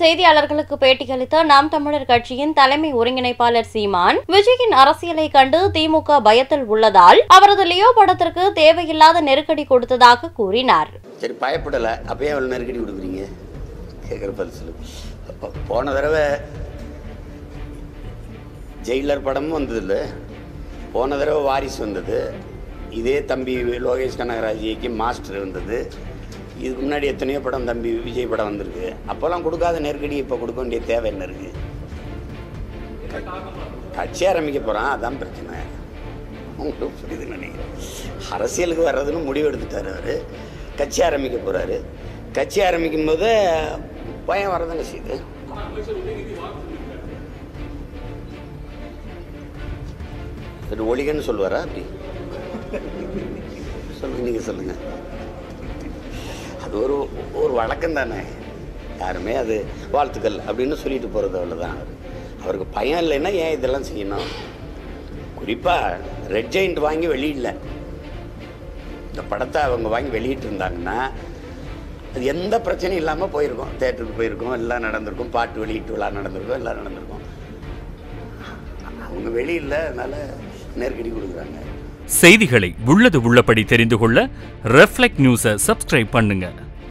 செய்தியாளர்களுக்கு பேட்டியளித்த நாம் தமிழர் கட்சியின் தலைமை ஒருங்கிணைப்பாளர் சீமான் விஜயின் அரசியலை கண்டு திமுக பயத்தில் உள்ளதால் அவரது லியோ படத்திற்கு தேவையில்லாத நெருக்கடி கொடுத்ததாக கூறினார் சரி பயப்படலை அப்பயே அவ்வளோ நெருக்கடி கொடுக்குறீங்க கேட்குற பரிசு போன தடவை ஜெயிலர் படமும் வந்ததில்ல போன தடவை வாரிசு வந்தது இதே தம்பி லோகேஷ் கனகராஜ் இயக்கி மாஸ்டர் வந்தது இதுக்கு முன்னாடி எத்தனையோ படம் தம்பி விஜய் படம் வந்திருக்கு அப்போல்லாம் கொடுக்காத நெருக்கடி இப்போ கொடுக்க வேண்டிய தேவை என்ன இருக்கு கட்சி ஆரம்பிக்க போகிறான் அதான் பிரச்சனை உங்களுக்கு புரியுது நினைக்கிறேன் அரசியலுக்கு வர்றதுன்னு முடிவு எடுத்துட்டார் அவர் கட்சி ஆரம்பிக்க போகிறாரு கட்சி ஆரம்பிக்கும் போது பயம் வரதானே செய்யுது சரி ஒளிகன்னு சொல்லுவாரா அப்படி சொல்லுங்க நீங்கள் சொல்லுங்கள் அது ஒரு ஒரு வழக்கம் தானே யாருமே அது வாழ்த்துக்கள் அப்படின்னு சொல்லிட்டு போகிறது அவ்வளோதான் அவருக்கு பயம் இல்லைன்னா ஏன் இதெல்லாம் செய்யணும் குறிப்பாக ரெட் ஜெயிண்ட் வாங்கி வெளியிடல இந்த படத்தை அவங்க வாங்கி வெளியிட்டு இருந்தாங்கன்னா அது எந்த பிரச்சனையும் இல்லாமல் போயிருக்கும் தேட்டருக்கு போயிருக்கோம் எல்லாம் நடந்திருக்கும் பாட்டு வெளியீட்டு விழா நடந்திருக்கும் எல்லாம் நடந்திருக்கும் அவங்க வெளியில அதனால நெருக்கடி கொடுக்குறாங்க செய்திகளை உள்ளது உள்ளபடி தெரிந்து கொள்ள ரெஃப்ளெக்ட் நியூஸை சப்ஸ்கிரைப் பண்ணுங்க